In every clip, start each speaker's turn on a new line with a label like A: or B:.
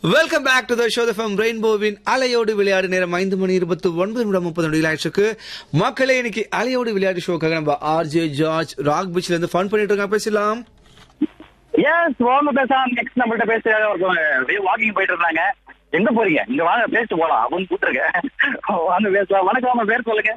A: Welcome back to the show from ரெயின்போவின் அலையோடு விளையாடு நேரம் ஐந்து மணி இருபத்தி ஒன்பது நிமிடம் முப்பது நொடி ஆயிடுச்சு மக்களே இன்னைக்கு அலையோடு விளையாடு ஷோக்காக நம்ம ஆர்ஜே ஜார்ஜ் ராக் பீச்ல இருந்து ஃபன் பண்ணிட்டு இருக்காங்க பேசலாம்
B: எஸ் வாங்க பேசலாம் நெக்ஸ்ட் நம்மள்ட்ட பேச ஒருத்தவங்க வாக்கிங் போயிட்டு இருந்தாங்க எங்க போறீங்க இங்க வாங்க பேசிட்டு போலாம் அப்படின்னு கூப்பிட்டுருக்கேன் வாங்க பேசலாம் வணக்கம் உங்க பேர் சொல்லுங்க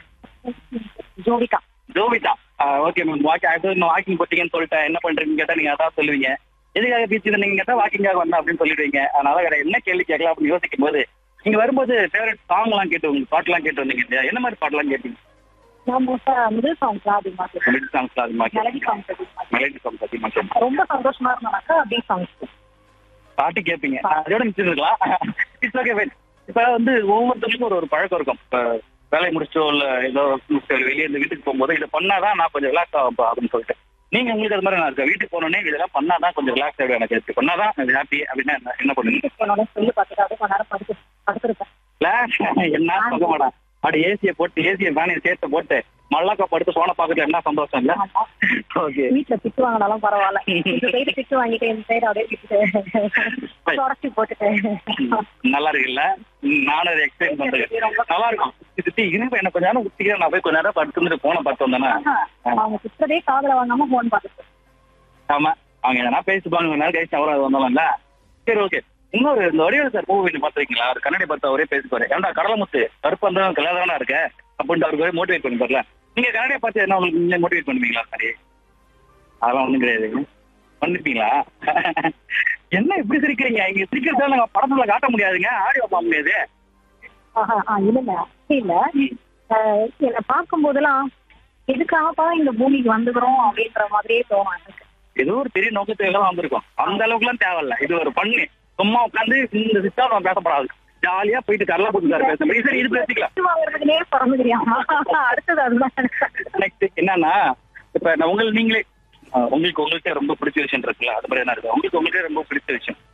C: Jovika
B: Jovitha okay ma'am walking actually walking போட்டீங்கன்னு சொல்லிட்டேன் என்ன பண்றீங்கன்னு கேட்டா நீங்க அதான் சொல்லுவீங்க எதுக்காக பீச் நீங்க கேட்டா வாக்கிங்காக வந்தா அப்படின்னு சொல்லிடுவீங்க அதனால வேற என்ன கேள்வி கேட்கலாம் அப்படின்னு யோசிக்கும் போது நீங்க வரும்போது ஃபேவரட் சாங் எல்லாம் கேட்டு உங்களுக்கு பாட்டுலாம் கேட்டு வந்தீங்க இல்லையா என்ன மாதிரி பாட்டுலாம் கேட்டீங்க
C: நான் மோஸ்டா மிடில் சாங்ஸ்லாம் அதிகமா கேட்பேன்
B: மெலடி சாங்ஸ்லாம் அதிகமா
C: மெலடி
B: கேட்பீங்க
C: சாங்ஸ் அதிகமா
B: மெலடி சாங்ஸ் அதிகமா கேட்பீங்க
C: கேட்பேன். ரொம்ப சந்தோஷமா இருந்தாக்கா பீட் சாங்ஸ்
B: பாட்டு கேட்பீங்க அதோட மிச்சிருக்கலாம் இட்ஸ் ஓகே வெயிட் இப்ப வந்து ஒவ்வொருத்தருக்கும் ஒரு ஒரு பழக்கம் இருக்கும் இப்ப வேலையை முடிச்சோ இல்ல ஏதோ முடிச்சோ இல்ல வெளியே இருந்து வீட்டுக்கு போகும்போது இதை பண்ணாதான் நான் கொஞ்சம் ரிலாக்ஸ் ஆகும் அப்படின்னு சொல்லிட்டு நீங்க உங்களுக்கு அது மாதிரி நான் இருக்கேன் வீட்டுக்கு போனோடனே இதெல்லாம் பண்ணாதான் கொஞ்சம் ரிலாக்ஸ் ஆகிடும் எனக்கு இது பண்ணாதான் அது ஹாப்பி அப்படின்னா என்ன- என்ன பண்ணுவீங்க
C: என்னோட சொல்லி பார்த்துட்டு அப்படியே கொஞ்ச நேரம் படுத்து படுத்திருப்பேன்
B: இல்ல என்ன சொல்ல மாட்டேன் அப்படி ஏசியை போட்டு ஏசியை ஃபேனை சேர்த்து போட்டு மல்லாக்கா படுத்து போன பாக்கத்துல என்ன சந்தோஷம் இல்ல
C: ஆமா.
B: ஓகே
C: வீட்டுல திட்டு வாங்கினாலும் பரவாயில்ல இந்த சைடு திட்டு வாங்கிட்டு இந்த சைடு அப்படியே திட்டு தொடச்சி போட்டுட்டு
B: நல்லா இருக்குல்ல ம், நானும் அதை எக்ஸ்பிளைன் பண்றேன் நல்லா இருக்கும் சுத்தி இருப்ப என்ன கொஞ்ச நேரம் ஊத்திக்க நான் போய் கொஞ்ச நேரம் படுத்து போன பார்த்து வந்தேன்னா
C: ஆஹா, அவங்க திட்டதே காதுல வாங்காம போன் பார்த்துட்டு
B: ஆமா அவங்க எதனா பேசிப்பாங்க கொஞ்ச நேரம் கழிச்சு அவரும் அது வந்தாலும்ல சரி ஓகே இன்னொரு இந்த வடிவேல் சார் மூவி பார்த்துருக்கீங்களா அவர் கண்ணாடி பார்த்து அவரே பேசிப்பாரு ஏன்டா கடலமுத்து கருப்பு வந்து கல்யாணம் இருக்க அப்படின்ட்டு அவருக்கு மோட்டிவேட் பண்ணி பாருல நீங்க கண்ணாடியை பார்த்து என்ன உங்களுக்கு நீங்க மோட்டிவேட் பண்ணுவீங்களா சரி அதெல்லாம் ஒண்ணும் கிடையாது பண்ணிருப்பீங்களா என்ன இப்படி சிரிக்கிறீங்க இங்க சிரிக்கிறதால நாங்க படத்துல காட்ட முடியாதுங்க ஆடியோ பார்க்க முடியாது
C: ஆஹா, ஆ, இல்லைங்க அப்படி இல்ல ஆஹ், என்னை பார்க்கும் போதெல்லாம் எதுக்காகப்பா இந்த பூமிக்கு வந்துக்கிறோம் அப்படின்ற மாதிரியே தோணும் எனக்கு
B: ஏதோ ஒரு பெரிய நோக்கத்துக்காக வந்திருக்கோம் அந்த அளவுக்குலாம் தேவையில்ல இது ஒரு பண்ணு சும்மா உட்காந்து இந்த சிஸ்டம் நம்ம பேசப்படாது ஜாலியா போயிட்டு கடலை போட்டு பேச முடியும் சரி இது பேசிக்கலாம்
C: திட்டு வாங்குறதுக்குனே பிறந்துக்கிறியாமா அடுத்தது அதுதான்
B: நெக்ஸ்ட் என்னன்னா இப்ப நான் உங்களுக்கு நீங்களே அஹ், உங்களுக்கு உங்களுக்கே ரொம்ப பிடிச்ச விஷயம் இருக்குல்ல அது மாதிரி என்ன இருக்கு உங்களுக்கு உங்களுக்கே ரொம்ப பிடிச்ச விஷயம்